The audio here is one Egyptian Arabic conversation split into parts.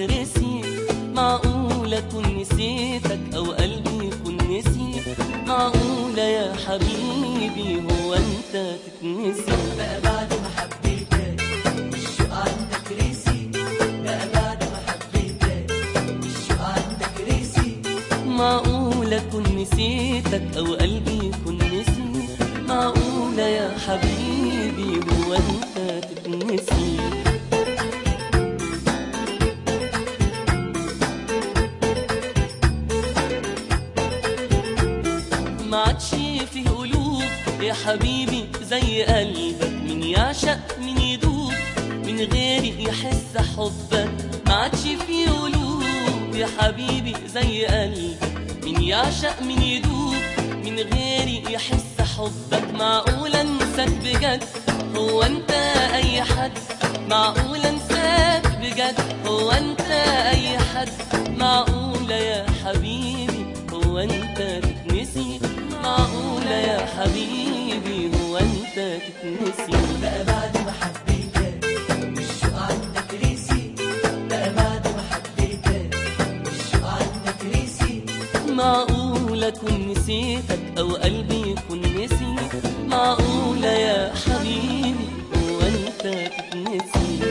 رسي معقولة أكون نسيتك أو قلبي يكون نسي معقولة يا حبيبي هو أنت تتنسي بقى بعد ما حبيتك والشوق عندك ريسي بقى بعد ما حبيتك والشوق عندك ريسي معقولة أكون نسيتك أو قلبي يكون نسي معقولة يا حبيبي هو أنت تتنسي ما عادش فيه قلوب يا حبيبي زي قلبك من يعشق من يدوب من غيري يحس حبك ما عادش فيه قلوب يا حبيبي زي قلبك من يعشق من يدوب من غيري يحس حبك معقول انساك بجد هو انت اي حد معقول انساك بجد هو انت اي حد معقولة يا حبيبي هو انت تتنسي معقولة يا حبيبي هو انت تتنسي بقى بعد ما حبيتك والشوق عندك ريسي بقى بعد ما حبيتك والشوق عندك ريسي معقولة أكون نسيتك أو قلبي يكون نسي معقولة يا حبيبي هو أنت تتنسي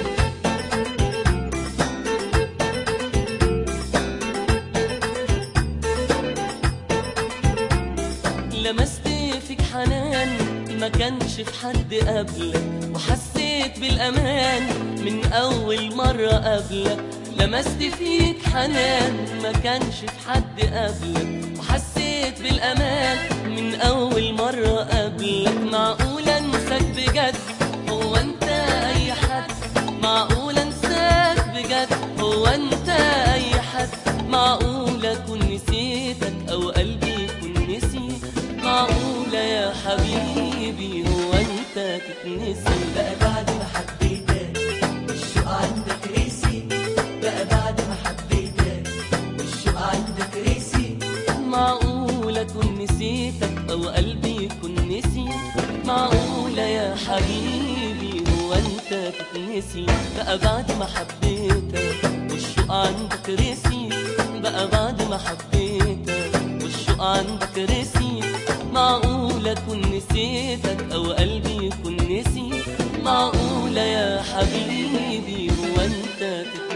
لمست فيك حنان ما كانش في حد قبلك وحسيت بالأمان من أول مرة قبلك لمست فيك حنان ما كانش في حد قبلك وحسيت بالأمان من أول مرة قبلك معقول أنساك بجد هو أنت أي حد معقول أنساك بجد هو أنت أي حد معقول أكون نسيتك أو قلبي يكون نسي معقولة يا حبيبي هو أنت تتنسي بقى بعد ما حبيتك والشوق عندك ريسي بقى بعد ما حبيتك والشوق عندك ريسي معقولة أكون نسيتك أو قلبي يكون نسي معقولة يا حبيبي هو أنت تتنسي بقى بعد ما حبيتك والشوق عندك رسي بقى بعد ما حبيتك والشوق عندك رسي معقولة أكون نسيتك أو قلبي يكون نسي معقولة يا حبيبي هو أنت تتنسي